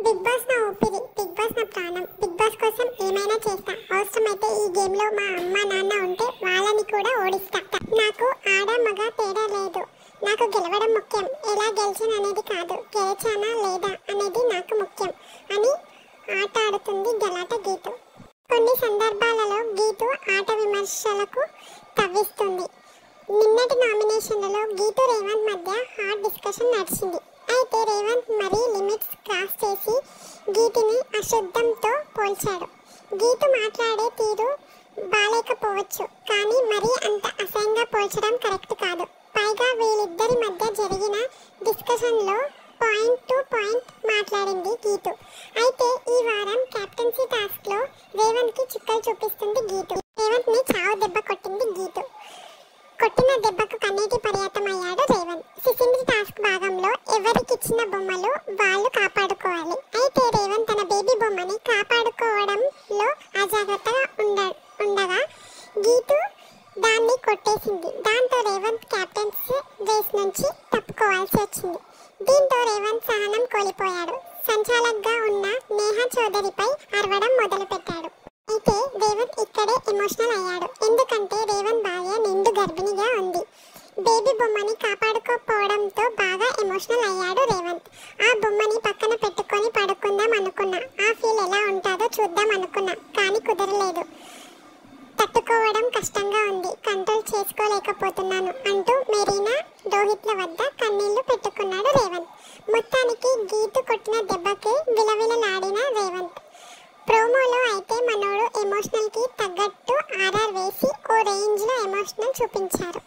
big boss నా ఊపిరి big boss నా ప్రాణం బిగ్ బాస్ కోసం ఏమైనా చేస్తా అవసరమైతే ఈ గేమ్ లో మా అమ్మ నాన్న ఉంటే వాళ్ళని కూడా ఓడిస్తా నాకు ఆడ మగ తేడా లేదు నాకు గెలవడం ముఖ్యం ఎలా గెలిచాను అనేది కాదు గెలిచానా లేదా అనేది నాకు ముఖ్యం అని ఆట ఆడుతుంది గలాట గీతు కొన్ని సందర్భాలలో గీతు ఆట విమర్శలకు తవ్విస్తుంది నిన్నటి నామినేషన్లలో గీతు రేవంత్ మధ్య హాట్ డిస్కషన్ నడిచింది అయితే రేవంత్ మరీ లిమిట్స్ క్రాస్ చేసి గీతిని అశుద్ధంతో పోల్చాడు గీతు మాట్లాడే తీరు బాలేకపోవచ్చు కానీ మరీ అంత అసహ్యంగా పోల్చడం కరెక్ట్ కాదు పైగా వీళ్ళిద్దరి మధ్య జరిగిన డిస్కషన్లో పాయింట్ టు పాయింట్ మాట్లాడింది గీతు అయితే ఈ వారం కెప్టెన్సీ టాస్క్ లో రేవంత్ కి చుక్కలు చూపిస్తుంది గీతు రేవంత్ ని చావు దెబ్బ కొట్టింది గీతు కొట్టిన దెబ్బకు కన్నీటి పర్యాతం అయ్యాడు రేవంత్ సిసింద్రి టాస్క్ భాగంలో ఎవరికిచ్చిన బొమ్మలు వాళ్ళు కాపాడుకోవాలి అయితే రేవంత్ తన బేబీ బొమ్మని కాపాడుకోవడంలో అజాగ్రత్తగా ఉండ ఉండగా గీతు దాన్ని కొట్టేసింది దాంతో రేవంత్ క్యాప్టెన్స్ రేస్ నుంచి తప్పుకోవాల్సి వచ్చింది దీంతో రేవంత్ సహనం కోల్పోయాడు సంచాలక్గా ఉన్న నేహా చౌదరిపై అరవడం మొదలుపెట్టాడు అయితే రేవంత్ ఇక్కడే ఎమోషనల్ అయ్యాడు ఎందుకంటే రేవంత్ భార్య నిండు గర్భిణిగా ఉంది బేబీ బొమ్మని కాపాడుకోపోవడంతో బాగా ఎమోషనల్ అయ్యాడు రేవంత్ ఆ బొమ్మని పక్కన పెట్టుకొని పడుకుందాం అనుకున్నా ఆ ఫీల్ ఎలా ఉంటుందో చూద్దాం అనుకున్నా కానీ కుదరలేదు తట్టుకోవడం కష్టంగా ఉంది కంట్రోల్ చేసుకోలేకపోతున్నాను అంటూ మెరీనా రోహిత్ల వద్ద కన్నీళ్లు పెట్టుకున్నాడు రేవంత్ మొత్తానికి గీతు కొట్టిన దెబ్బకి విలవిలలాడిన రేవంత్ ప్రోమోలో అయితే మనోడు ఎమోషనల్ కి తగ్గట్టు ఆర్ఆర్ వేసి ఓ రేంజ్ లో ఎమోషనల్ చూపించారు